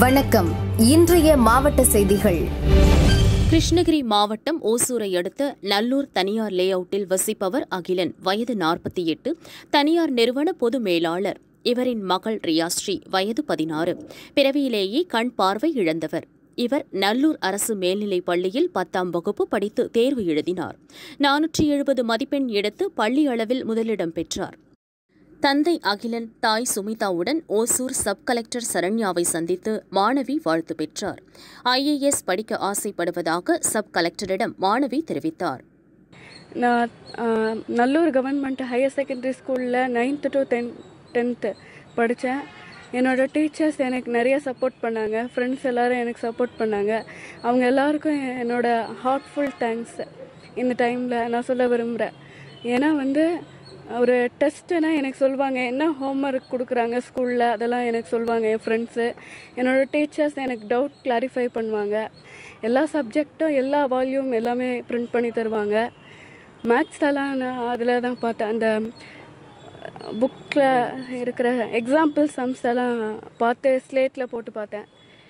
வணக்கம் இன்றைய மாவட்ட செய்திகள் கிருஷ்ணகிரி மாவட்டம் ஓசூரை அடுத்த நல்லூர் தனியார் லே அவுட்டில் வசிப்பவர் அகிலன் வயது நாற்பத்தி எட்டு தனியார் நிறுவன பொது மேலாளர் இவரின் மகள் ரியாஸ்ரீ வயது பதினாறு பிறவியிலேயே கண் பார்வை இழந்தவர் இவர் நல்லூர் அரசு மேல்நிலைப் பள்ளியில் பத்தாம் வகுப்பு படித்து தேர்வு எழுதினார் நானூற்றி எழுபது மதிப்பெண் எடுத்து பள்ளி அளவில் முதலிடம் பெற்றார் தந்தை அகிலன் தாய் சுமிதாவுடன் ஓசூர் சப் கலெக்டர் சரண்யாவை சந்தித்து மாணவி வாழ்த்து பெற்றார் ஐஏஎஸ் படிக்க ஆசைப்படுவதாக சப் கலெக்டரிடம் மாணவி தெரிவித்தார் நான் ஆஹ், நல்லூர் கவர்மெண்ட் ஹையர் செகண்டரி ஸ்கூலில் நைன்த்து டு டென் டென்த்து படித்தேன் என்னோடய டீச்சர்ஸ் எனக்கு நிறைய சப்போர்ட் பண்ணாங்க ஃப்ரெண்ட்ஸ் எல்லாரும் எனக்கு சப்போர்ட் பண்ணாங்க அவங்க எல்லாருக்கும் என்னோட ஹார்ட்ஃபுல் தேங்க்ஸ் இந்த டைமில் நான் சொல்ல விரும்புகிறேன் ஏன்னா வந்து ஒரு டெஸ்ட்டுனா எனக்கு சொல்லுவாங்க என்ன ஹோம்ஒர்க் கொடுக்குறாங்க ஸ்கூலில் அதெல்லாம் எனக்கு சொல்லுவாங்க என் ஃப்ரெண்ட்ஸு என்னோடய டீச்சர்ஸ் எனக்கு டவுட் கிளாரிஃபை பண்ணுவாங்க எல்லா சப்ஜெக்டும் எல்லா வால்யூம் எல்லாமே பிரிண்ட் பண்ணி தருவாங்க மேக்ஸ்லலாம் நான் அதில் தான் பார்த்தேன் அந்த புக்கில் இருக்கிற எக்ஸாம்பிள் சம்ஸ் எல்லாம் பார்த்து ஸ்லேட்டில் போட்டு பார்த்தேன்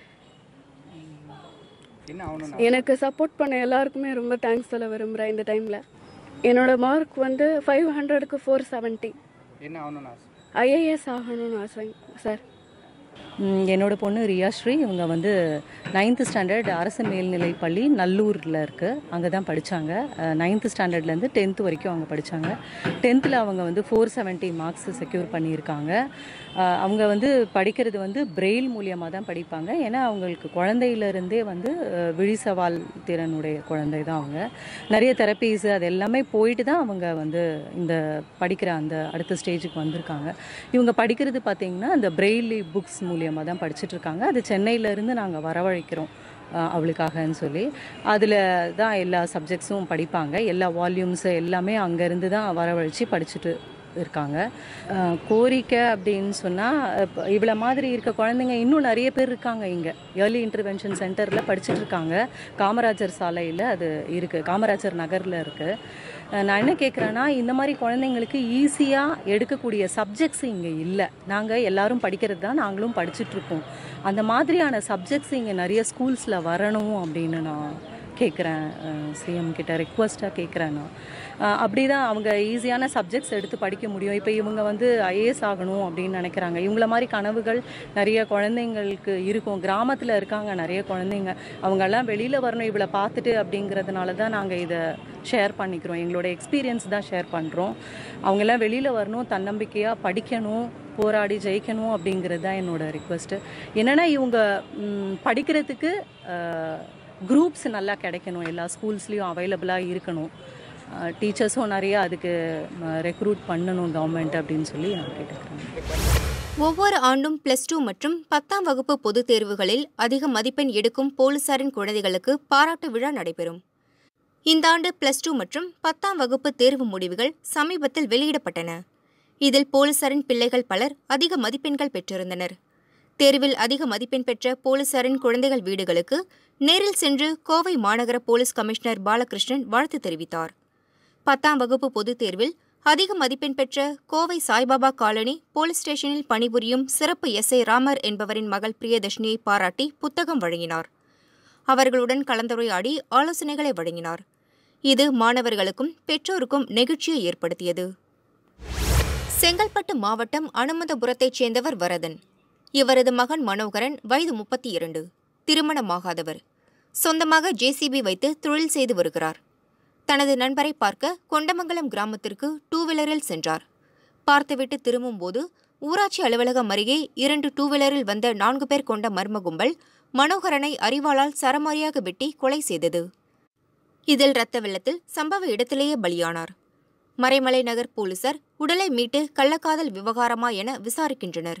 என்ன ஆகணும்னா எனக்கு சப்போர்ட் பண்ண எல்லாருக்குமே ரொம்ப தேங்க்ஸ் சொல்ல விரும்புகிறேன் இந்த டைமில் என்னோட மார்க் வந்து ஃபைவ் ஹண்ட்ரடுக்கு ஃபோர் செவன்ட்டி என்ன ஆகணும்னு ஆசை ஐஏஎஸ் ஆகணும்னு ஆசை சார் ம், என்னோட பொண்ணு ரியாஸ்ரீ இவங்க வந்து நைன்த்து ஸ்டாண்டர்ட் அரசு மேல்நிலைப் பள்ளி நல்லூரில் இருக்குது அங்கே தான் படித்தாங்க நைன்த்து ஸ்டாண்டர்ட்லேருந்து டென்த்து வரைக்கும் அவங்க படித்தாங்க டென்த்தில் அவங்க வந்து ஃபோர் செவன்ட்டி மார்க்ஸ் செக்யூர் பண்ணியிருக்காங்க அஹ், அவங்க வந்து படிக்கிறது வந்து பிரெயில் மூலியமாக தான் படிப்பாங்க ஏன்னா அவங்களுக்கு குழந்தையிலேருந்தே வந்து அஹ், விழி சவால் திறனுடைய குழந்தை தான் அவங்க நிறைய தெரப்பீஸ் அது எல்லாமே போயிட்டு தான் அவங்க வந்து இந்த படிக்கிற அந்த அடுத்த ஸ்டேஜுக்கு வந்திருக்காங்க இவங்க படிக்கிறது பார்த்தீங்கன்னா அந்த பிரெய்லி புக்ஸ் மூலியமாக தான் படிச்சுட்டு இருக்காங்க அது சென்னையிலேருந்து நாங்கள் வரவழைக்கிறோம் அஹ், அவளுக்காகன்னு சொல்லி அதில் தான் எல்லா சப்ஜெக்ட்ஸும் படிப்பாங்க எல்லா வால்யூம்ஸு எல்லாமே அங்கேருந்து தான் வரவழைச்சு படிச்சுட்டு இருக்காங்க அஹ், கோரிக்கை அப்படின்னு சொன்னால் இவ்வளோ மாதிரி இருக்க குழந்தைங்க இன்னும் நிறைய பேர் இருக்காங்க இங்கே ஏர்லி இன்டர்வென்ஷன் சென்டரில் படிச்சுட்டு இருக்காங்க காமராஜர் சாலையில் அது இருக்குது காமராஜர் நகரில் இருக்குது நான் என்ன கேட்குறேன்னா இந்த மாதிரி குழந்தைங்களுக்கு ஈஸியாக எடுக்கக்கூடிய சப்ஜெக்ட்ஸ் இங்கே இல்லை நாங்கள் எல்லாரும் படிக்கிறது தான் நாங்களும் படிச்சுட்டு இருக்கோம் அந்த மாதிரியான சப்ஜெக்ட்ஸ் இங்கே நிறைய ஸ்கூல்ஸில் வரணும் அப்படின்னு நான் கேட்குறேன் சிஎம் கிட்ட ரெக்வஸ்ட்டாக கேட்குறேன் நான் அஹ் அப்படி தான் அவங்க ஈஸியான சப்ஜெக்ட்ஸ் எடுத்து படிக்க முடியும் இப்போ இவங்க வந்து ஐஏஎஸ் ஆகணும் அப்படின்னு நினைக்கிறாங்க இவங்கள மாதிரி கனவுகள் நிறைய குழந்தைங்களுக்கு இருக்கும் கிராமத்தில் இருக்காங்க நிறைய குழந்தைங்க அவங்கெல்லாம் வெளியில் வரணும் இவளை பார்த்துட்டு அப்படிங்கிறதுனால தான் நாங்கள் இதை ஷேர் பண்ணிக்கிறோம் எங்களோட எக்ஸ்பீரியன்ஸ் தான் ஷேர் பண்ணுறோம் அவங்கெல்லாம் வெளியில் வரணும் தன்னம்பிக்கையாக படிக்கணும் போராடி ஜெயிக்கணும் அப்படிங்கிறது தான் என்னோட ரிக்வெஸ்ட்டு என்னென்னா இவங்க ம், படிக்கிறதுக்கு குரூப்ஸ் நல்லா கிடைக்கணும் எல்லா ஸ்கூல்ஸ்லேயும் அவைலபிளாக இருக்கணும் டீச்சர்ஸும் நிறைய அதுக்கு ரெக்ரூட் பண்ணணும் கவர்மெண்ட் அப்படின்னு சொல்லி நான் கேட்டுக்கிறேன் ஒவ்வொரு ஆண்டும் பிளஸ் டூ மற்றும் பத்தாம் வகுப்பு பொதுத் தேர்வுகளில் அதிக மதிப்பெண் எடுக்கும் போலீசாரின் குழந்தைகளுக்கு பாராட்டு விழா நடைபெறும் இந்த ஆண்டு பிளஸ் டூ மற்றும் பத்தாம் வகுப்பு தேர்வு முடிவுகள் சமீபத்தில் வெளியிடப்பட்டன இதில் போலீசாரின் பிள்ளைகள் பலர் அதிக மதிப்பெண்கள் பெற்றிருந்தனர் தேர்வில் அதிக மதிப்பெண் பெற்ற போலீசாரின் குழந்தைகள் வீடுகளுக்கு நேரில் சென்று கோவை மாநகர போலீஸ் கமிஷனர் பாலகிருஷ்ணன் வாழ்த்து தெரிவித்தார் பத்தாம் வகுப்பு பொதுத் தேர்வில் அதிக மதிப்பெண் பெற்ற கோவை சாய்பாபா காலனி போலீஸ் ஸ்டேஷனில் பணிபுரியும் சிறப்பு எஸ்ஐ ராமர் என்பவரின் மகள் பிரியதர்ஷினியை பாராட்டி புத்தகம் வழங்கினார் அவர்களுடன் கலந்துரையாடி ஆலோசனைகளை வழங்கினார் இது மாணவர்களுக்கும் பெற்றோருக்கும் நெகிழ்ச்சியை ஏற்படுத்தியது செங்கல்பட்டு மாவட்டம் அனுமந்தபுரத்தைச் சேர்ந்தவர் வரதன் இவரது மகன் மனோகரன் வயது முப்பத்தி இரண்டு திருமணமாகாதவர் சொந்தமாக ஜேசிபி வைத்து தொழில் செய்து வருகிறார் தனது நண்பரை பார்க்க கொண்டமங்கலம் கிராமத்திற்கு டூ வீலரில் சென்றார் பார்த்துவிட்டு திரும்பும்போது ஊராட்சி அலுவலகம் அருகே இரண்டு டூ வீலரில் வந்த நான்கு பேர் கொண்ட மர்ம கும்பல் மனோகரனை அரிவாளால் சரமாரியாக வெட்டி கொலை செய்தது இதில் இரத்த வெள்ளத்தில் சம்பவ இடத்திலேயே பலியானார் மறைமலை நகர் போலீசார் உடலை மீட்டு கள்ளக்காதல் விவகாரமா என விசாரிக்கின்றனர்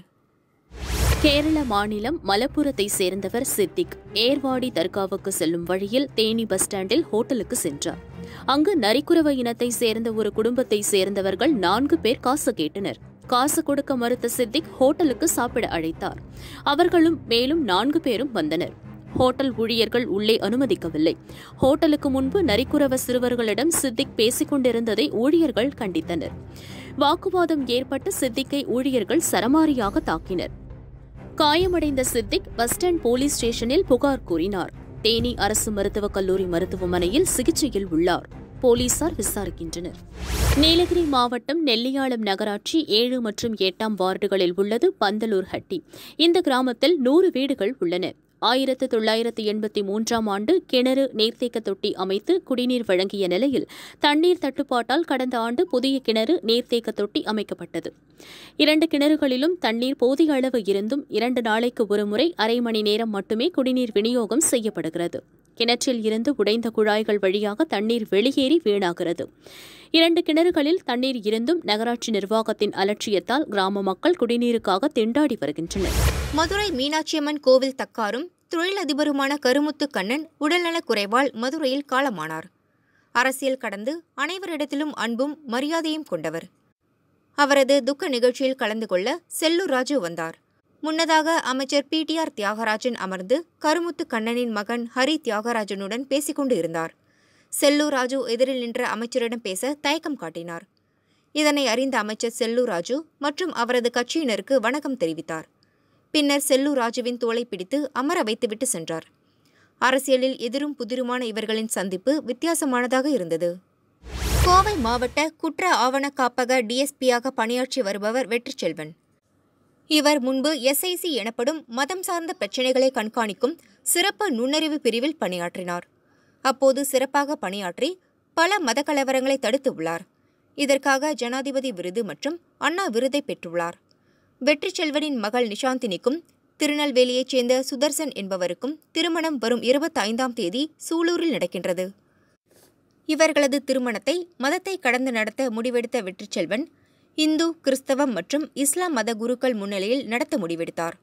கேரள மாநிலம் மலப்புரத்தை சேர்ந்தவர் சித்திக் ஏர்வாடி தர்காவுக்கு செல்லும் வழியில் தேனி பஸ் ஸ்டாண்டில் ஹோட்டலுக்கு சென்றார் அங்கு நரிக்குறவ இனத்தை சேர்ந்த ஒரு குடும்பத்தை சேர்ந்தவர்கள் நான்கு பேர் காசு கேட்டனர் காசு கொடுக்க மறுத்த சித்திக் ஹோட்டலுக்கு சாப்பிட அழைத்தார் அவர்களும் மேலும் நான்கு பேரும் வந்தனர் ஹோட்டல் ஊழியர்கள் உள்ளே அனுமதிக்கவில்லை ஹோட்டலுக்கு முன்பு நரிக்குறவ சிறுவர்களிடம் சித்திக் பேசிக் கொண்டிருந்ததை ஊழியர்கள் கண்டித்தனர் வாக்குவாதம் ஏற்பட்டு சித்திக்கை ஊழியர்கள் சரமாரியாக தாக்கினர் காயமடைந்த சித்திக் பஸ் ஸ்டாண்ட் போலீஸ் ஸ்டேஷனில் புகார் கூறினார் தேனி அரசு மருத்துவக் கல்லூரி மருத்துவமனையில் சிகிச்சையில் உள்ளார் போலீசார் விசாரிக்கின்றனர் நீலகிரி மாவட்டம் நெல்லியாளம் நகராட்சி ஏழு மற்றும் எட்டாம் வார்டுகளில் உள்ளது பந்தலூர் ஹட்டி இந்த கிராமத்தில் நூறு வீடுகள் உள்ளன ஆயிரத்து தொள்ளாயிரத்து எண்பத்தி மூன்றாம் ஆண்டு கிணறு நீர்த்தேக்க தொட்டி அமைத்து குடிநீர் வழங்கிய நிலையில் தண்ணீர் தட்டுப்பாட்டால் கடந்த ஆண்டு புதிய கிணறு நீர்த்தேக்க தொட்டி அமைக்கப்பட்டது இரண்டு கிணறுகளிலும் தண்ணீர் போதிய அளவு இருந்தும் இரண்டு நாளைக்கு ஒருமுறை அரை மணி நேரம் மட்டுமே குடிநீர் விநியோகம் செய்யப்படுகிறது கிணற்றில் இருந்து உடைந்த குழாய்கள் வழியாக தண்ணீர் வெளியேறி வீணாகிறது இரண்டு கிணறுகளில் தண்ணீர் இருந்தும் நகராட்சி நிர்வாகத்தின் அலட்சியத்தால் கிராம மக்கள் குடிநீருக்காக திண்டாடி வருகின்றனர் மதுரை மீனாட்சியம்மன் கோவில் தக்காரும் தொழிலதிபருமான கருமுத்து கண்ணன் உடல்நலக் குறைவால் மதுரையில் காலமானார் அரசியல் கடந்து அனைவரிடத்திலும் அன்பும் மரியாதையும் கொண்டவர் அவரது துக்க நிகழ்ச்சியில் கலந்து கொள்ள செல்லூர் ராஜு வந்தார் முன்னதாக அமைச்சர் பிடிஆர் தியாகராஜன் அமர்ந்து கருமுத்து கண்ணனின் மகன் ஹரி தியாகராஜனுடன் பேசிக்கொண்டு இருந்தார் செல்லூர் ராஜு எதிரில் நின்ற அமைச்சரிடம் பேச தயக்கம் காட்டினார் இதனை அறிந்த அமைச்சர் செல்லூர் ராஜு மற்றும் அவரது கட்சியினருக்கு வணக்கம் தெரிவித்தார் பின்னர் செல்லூர் ராஜுவின் தோளை பிடித்து அமர வைத்துவிட்டு சென்றார் அரசியலில் எதிரும் புதிருமான இவர்களின் சந்திப்பு வித்தியாசமானதாக இருந்தது கோவை மாவட்ட குற்ற ஆவண காப்பக டிஎஸ்பியாக பணியாற்றி வருபவர் வெற்றிச்செல்வன் இவர் முன்பு எஸ்ஐசி எனப்படும் மதம் சார்ந்த பிரச்சினைகளை கண்காணிக்கும் சிறப்பு நுண்ணறிவு பிரிவில் பணியாற்றினார் அப்போது சிறப்பாக பணியாற்றி பல மத கலவரங்களை தடுத்து உள்ளார் இதற்காக ஜனாதிபதி விருது மற்றும் அண்ணா விருதை பெற்றுள்ளார் வெற்றி செல்வனின் மகள் நிஷாந்தினிக்கும் திருநெல்வேலியைச் சேர்ந்த சுதர்சன் என்பவருக்கும் திருமணம் வரும் இருபத்தி ஐந்தாம் தேதி சூலூரில் நடக்கின்றது இவர்களது திருமணத்தை மதத்தை கடந்து நடத்த முடிவெடுத்த வெற்றிச்செல்வன் இந்து கிறிஸ்தவம் மற்றும் இஸ்லாம் மத குருக்கள் முன்னிலையில் நடத்த முடிவெடுத்தார்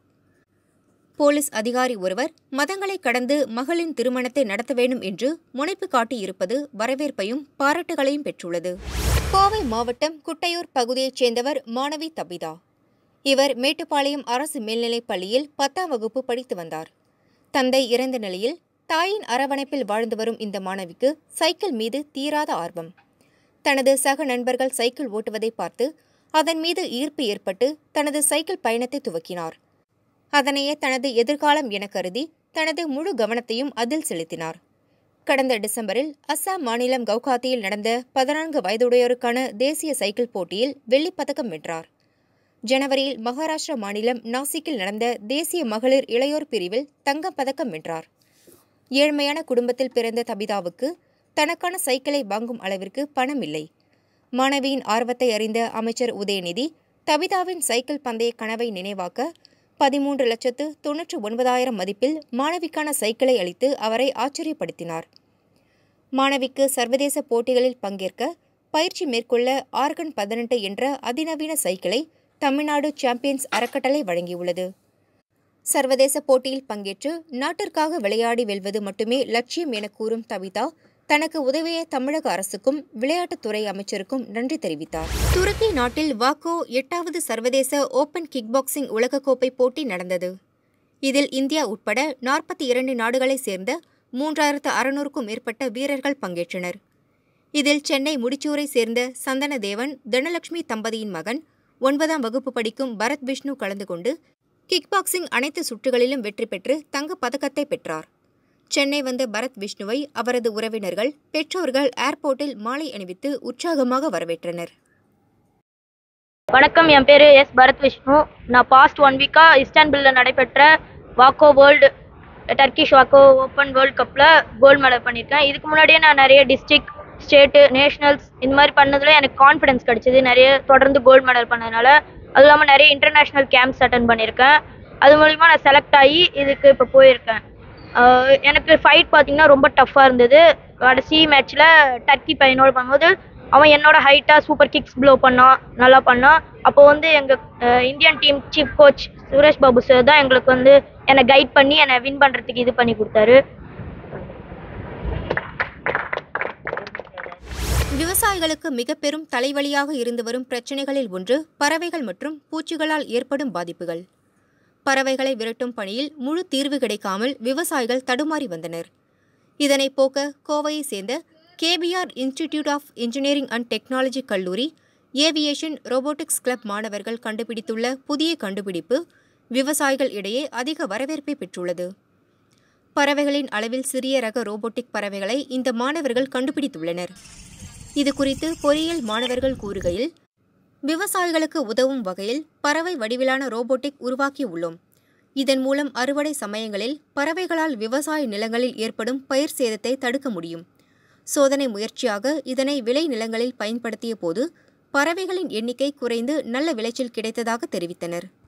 போலீஸ் அதிகாரி ஒருவர் மதங்களை கடந்து மகளின் திருமணத்தை நடத்த வேண்டும் என்று முனைப்பு காட்டியிருப்பது வரவேற்பையும் பாராட்டுகளையும் பெற்றுள்ளது கோவை மாவட்டம் குட்டையூர் பகுதியைச் சேர்ந்தவர் மாணவி தபிதா இவர் மேட்டுப்பாளையம் அரசு மேல்நிலைப் பள்ளியில் பத்தாம் வகுப்பு படித்து வந்தார் தந்தை இறந்த நிலையில் தாயின் அரவணைப்பில் வாழ்ந்து வரும் இந்த மாணவிக்கு சைக்கிள் மீது தீராத ஆர்வம் தனது சக நண்பர்கள் சைக்கிள் ஓட்டுவதை பார்த்து அதன் மீது ஈர்ப்பு ஏற்பட்டு தனது சைக்கிள் பயணத்தை துவக்கினார் அதனையே தனது எதிர்காலம் என கருதி தனது முழு கவனத்தையும் அதில் செலுத்தினார் கடந்த டிசம்பரில் அஸ்ஸாம் மாநிலம் கவுகாத்தியில் நடந்த பதினான்கு வயதுடையோருக்கான தேசிய சைக்கிள் போட்டியில் வெள்ளிப் பதக்கம் வென்றார் ஜனவரியில் மகாராஷ்டிரா மாநிலம் நாசிக்கில் நடந்த தேசிய மகளிர் இளையோர் பிரிவில் தங்கப் பதக்கம் வென்றார் ஏழ்மையான குடும்பத்தில் பிறந்த தபிதாவுக்கு தனக்கான சைக்கிளை வாங்கும் அளவிற்கு பணம் இல்லை மாணவியின் ஆர்வத்தை அறிந்த அமைச்சர் உதயநிதி தபிதாவின் சைக்கிள் பந்தய கனவை நினைவாக்க பதிமூன்று லட்சத்து தொன்னூற்று ஒன்பதாயிரம் மதிப்பில் மாணவிக்கான சைக்கிளை அளித்து அவரை ஆச்சரியப்படுத்தினார் மாணவிக்கு சர்வதேச போட்டிகளில் பங்கேற்க பயிற்சி மேற்கொள்ள ஆர்கன் பதினெட்டு என்ற அதிநவீன சைக்கிளை தமிழ்நாடு சாம்பியன்ஸ் அறக்கட்டளை வழங்கியுள்ளது சர்வதேச போட்டியில் பங்கேற்று நாட்டிற்காக விளையாடி வெல்வது மட்டுமே லட்சியம் என கூறும் தவிதா தனக்கு உதவிய தமிழக அரசுக்கும் விளையாட்டுத்துறை அமைச்சருக்கும் நன்றி தெரிவித்தார் துருக்கி நாட்டில் வாக்கோ எட்டாவது சர்வதேச ஓபன் கிக் பாக்ஸிங் உலகக்கோப்பை போட்டி நடந்தது இதில் இந்தியா உட்பட நாற்பத்தி இரண்டு நாடுகளைச் சேர்ந்த மூன்றாயிரத்து அறுநூறுக்கும் மேற்பட்ட வீரர்கள் பங்கேற்றனர் இதில் சென்னை முடிச்சூரை சேர்ந்த சந்தனதேவன் தனலட்சுமி தம்பதியின் மகன் ஒன்பதாம் வகுப்பு படிக்கும் பரத் விஷ்ணு கலந்து கொண்டு கிக் பாக்ஸிங் அனைத்து சுற்றுகளிலும் வெற்றி பெற்று தங்கப் பதக்கத்தை பெற்றார் சென்னை வந்த பரத் விஷ்ணுவை அவரது உறவினர்கள் பெற்றோர்கள் ஏர்போர்ட்டில் மாலை அணிவித்து உற்சாகமாக வரவேற்றனர் வணக்கம் என் பேர் எஸ் பரத் விஷ்ணு நான் பாஸ்ட் ஒன் வீக்காக இஸ்டான்புல்ல நடைபெற்ற வாக்கோ வேர்ல்டு டர்க்கிஷ் வாக்கோ ஓப்பன் வேர்ல்ட் கப்பில் கோல்டு மெடல் பண்ணியிருக்கேன் இதுக்கு முன்னாடியே நான் நிறைய டிஸ்ட்ரிக்ட் ஸ்டேட்டு நேஷனல்ஸ் இந்த மாதிரி பண்ணதில் எனக்கு கான்ஃபிடன்ஸ் கிடைச்சிது நிறைய தொடர்ந்து கோல்டு மெடல் பண்ணதுனால அதுவும் இல்லாமல் நிறைய இன்டர்நேஷ்னல் கேம்ப்ஸ் அட்டன் பண்ணியிருக்கேன் அது மூலிமா நான் செலக்ட் ஆகி இதுக்கு இப்போ போயிருக்கேன் ஆஹ் எனக்கு ஃபைட் பார்த்தீங்கன்னா ரொம்ப டஃப்பாக இருந்தது கடைசி மேட்ச்சில் டர்க்கி பையனோட பண்ணும்போது அவன் என்னோட ஹைட்டாக சூப்பர் கிக்ஸ் ப்ளோ பண்ணான் நல்லா பண்ணான் அப்போ வந்து எங்கள் Indian team chief coach Suresh Babu sir தான் எங்களுக்கு வந்து என்னை கைட் பண்ணி என்னை வின் பண்ணுறதுக்கு இது பண்ணி கொடுத்தாரு விவசாயிகளுக்கு மிக பெரும் தலைவலியாக இருந்து வரும் பிரச்சினைகளில் ஒன்று பறவைகள் மற்றும் பூச்சிகளால் ஏற்படும் பாதிப்புகள் பறவைகளை விரட்டும் பணியில் முழு தீர்வு கிடைக்காமல் விவசாயிகள் தடுமாறி வந்தனர் இதனை போக்க கோவையை சேர்ந்த KPR institute of engineering and technology கல்லூரி ஏவியேஷன் ரோபோட்டிக்ஸ் கிளப் மாணவர்கள் கண்டுபிடித்துள்ள புதிய கண்டுபிடிப்பு விவசாயிகள் இடையே அதிக வரவேற்பை பெற்றுள்ளது பறவைகளின் அளவில் சிறிய ரக ரோபோட்டிக் பறவைகளை இந்த மாணவர்கள் கண்டுபிடித்துள்ளனர் இது குறித்து பொறியியல் மாணவர்கள் கூறுகையில் விவசாயிகளுக்கு உதவும் வகையில் பறவை வடிவிலான ரோபோட்டிக் உருவாக்கியுள்ளோம் இதன் மூலம் அறுவடை சமயங்களில் பறவைகளால் விவசாய நிலங்களில் ஏற்படும் பயிர் சேதத்தை தடுக்க முடியும் சோதனை முயற்சியாக இதனை விளை நிலங்களில் பயன்படுத்திய போது பறவைகளின் எண்ணிக்கை குறைந்து நல்ல விளைச்சல் கிடைத்ததாக தெரிவித்தனர்